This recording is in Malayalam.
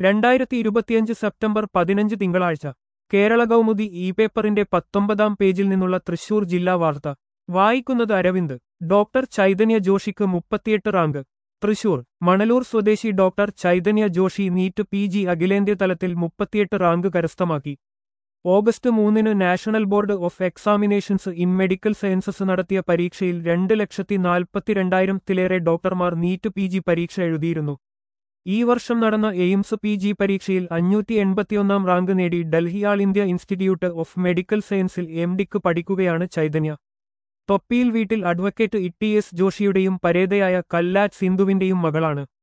രണ്ടായിരത്തി ഇരുപത്തിയഞ്ച് സെപ്റ്റംബർ പതിനഞ്ച് തിങ്കളാഴ്ച കേരള കൗമുദി ഇ പേപ്പറിന്റെ പത്തൊമ്പതാം പേജിൽ നിന്നുള്ള തൃശൂർ ജില്ലാ വാർത്ത വായിക്കുന്നത് അരവിന്ദ് ഡോക്ടർ ചൈതന്യ ജോഷിക്ക് മുപ്പത്തിയെട്ട് റാങ്ക് തൃശൂർ മണലൂർ സ്വദേശി doctor Chaitanya Joshi NEET P G അഖിലേന്ത്യാ തലത്തിൽ മുപ്പത്തിയെട്ട് റാങ്ക് കരസ്ഥമാക്കി ഓഗസ്റ്റ് മൂന്നിന് national board of examinations in medical sciences നടത്തിയ പരീക്ഷയിൽ രണ്ട് ലക്ഷത്തി നാൽപ്പത്തിരണ്ടായിരത്തിലേറെ ഡോക്ടർമാർ നീറ്റ് പി ജി പരീക്ഷ എഴുതിയിരുന്നു ഈ വർഷം നടന്ന എയിംസ് പി ജി പരീക്ഷയിൽ അഞ്ഞൂറ്റി എൺപത്തിയൊന്നാം റാങ്ക് നേടി Delhi all India institute of medical സയൻസിൽ എം ഡിക്ക് പഠിക്കുകയാണ് ചൈതന്യ തൊപ്പിയിൽ വീട്ടിൽ അഡ്വക്കേറ്റ് ഇ ടി എസ് ജോഷിയുടെയും പരേതയായ കല്ലാറ്റ് സിന്ധുവിന്റെയും മകളാണ്